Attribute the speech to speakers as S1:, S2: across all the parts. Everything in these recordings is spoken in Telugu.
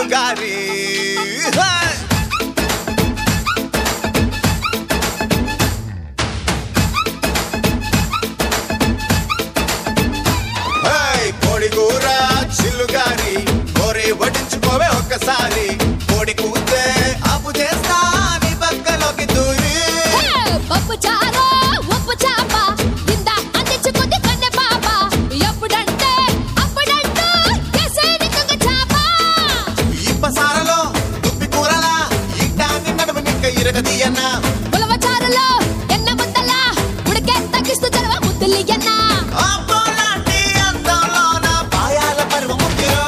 S1: చిల్లుగారి హే! హేయ్! కోడి కూర చిల్లుగారి కోరి వడ్డించుకోవే ఒక్కసారి కోడి కూతే అప్పు చేస్తా నీ పక్కలోకి దూరి
S2: హే, పప్పు చారు ఉప్పు చాప కింద అందించుకుంది కన్నె పాప ఎప్పుడంటే అప్పుడంటూ కేసేది కుంగ చాప
S1: ఇప్పసారలో దుప్పి కూరలా ఇట్టాన్ని నడుము నిక్క ఇరగదీయన్నా
S2: ఉలవ చారులో ఎన్న ముద్దల ఉడికే తగ్గిస్తూ చలవ ముద్దులియన్న
S1: అబ్బోలాంటి అందంలోన పాయాల పరువు ముక్కిరో.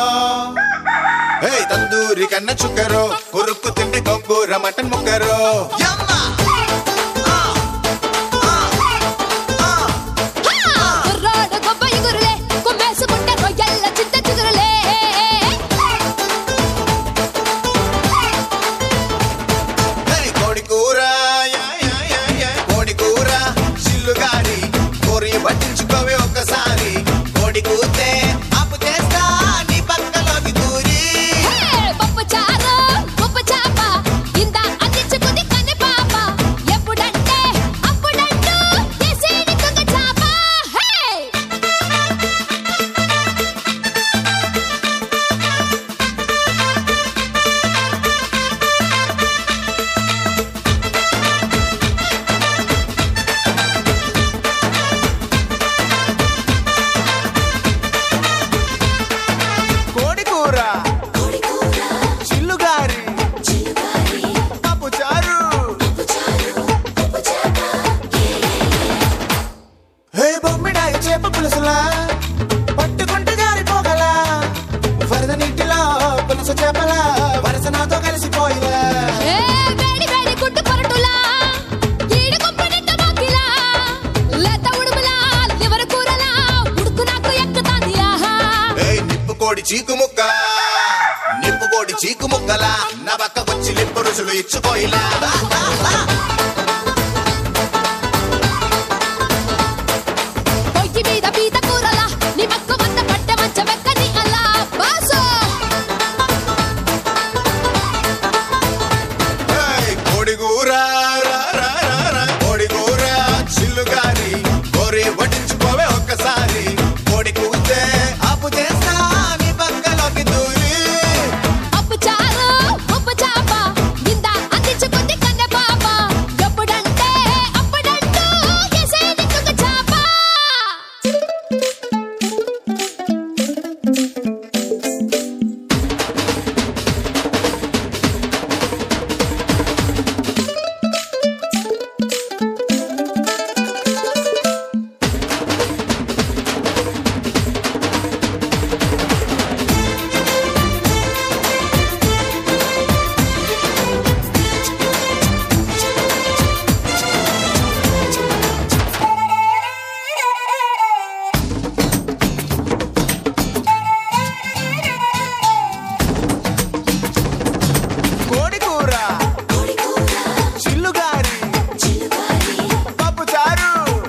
S1: ఏయ్ తందూరి కన్న చుక్కరో కొరుక్కు తింటే గొంగూర మటన్ ముక్కరో యమ్మ! ఆ! ఆ! ఆ!
S2: కుర్రోడు గొప్ప ఎగురులే కుమ్మేసుకుంటే రొయ్యల్ల చింత చిగురులే
S1: ఏయ్ కోడి కూర యా, యా, యా, యా. కోడి కూర చిల్లుగారి కోరి పట్టించుకోవే ఒక్కసారి కోడి కూతే అప్పు చేస్తా నీ పక్కలోకి దూరి
S2: హే, పప్పు చారు ఉప్పు చాప కింద అందించుకుంది కన్నె పాప ఎప్పుడంటే అప్పుడంటూ కేసేది కుంగ చాప హే
S1: కోడి కూర చిల్లుగారి పప్పు చారు హే బొమ్మిడాయి చేప పులుసులా పట్టుకుంటే జారిపోగలా వరద నీటిలో పులుసు చేపల వరస నాతో కలిసిపోయిలా
S2: ఏ వేడి వేడి గుడ్డు పొరటులా ఈడు గుంపనిట్ట మాకిలా లేత ఉడుములా లివర్ కూరలా ఉడుకు నాకు ఎక్కుతాంది ఆహా
S1: ఏయ్ నిప్పు కోడి చీకు ముక్క నిప్పు కోడి చీకు ముక్కలా నా పక్కకొచ్చి లిప్పు రుసులు ఇచ్చుకోయిలా
S2: పొయ్యి మీద పీత కూరలా నీ మక్కు మంద పట్టె మంచ వెక్కని అలా బాసో
S1: ఏయ్ కోడి కూర రా, రా, రా, రా. కోడి కూర చిల్లుగారి కోరి వడ్డించుకోవే ఒక్కసారి కోడి కూతే అప్పు చేస్తా నీ పక్కలోకి దూరి
S2: అప్పు చారు ఉప్పు చాప కింద అందించుకుంది కన్నె పాప ఎప్పుడంటే అప్పుడంటూ కేసేది కుంగ చాప
S1: కోడి కూర చిల్లుగారి పప్పు చారు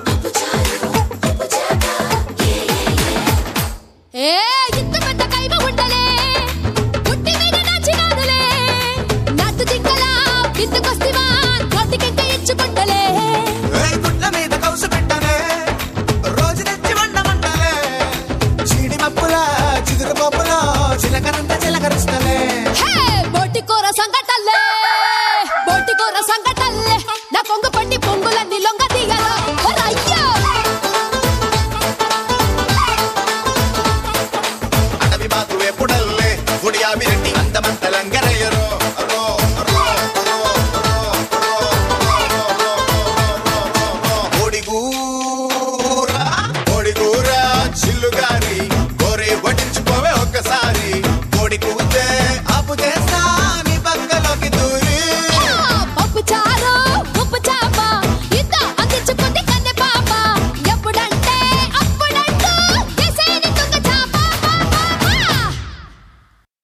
S2: ఏ ఇంత పెద్ద కైమ ఉండలే పుట్టి మీద నాచినానులే నాటు జింకలా విందుకొస్తివా నోటికెంక ఇచ్చుకుంటలే
S1: ఏయ్ గుడ్ల మీద కౌసు పెట్టనే రోజు తెచ్చి వండమంటలే చీడి మప్పుల చిగురు పప్పుల చిలకరంత చిలకరిస్తలే
S2: హే బోటి కూర సంగటల్లే బోటి కూర సంగటల్లే నా కొంగు పట్టి పొంగులన్నీ లొంగ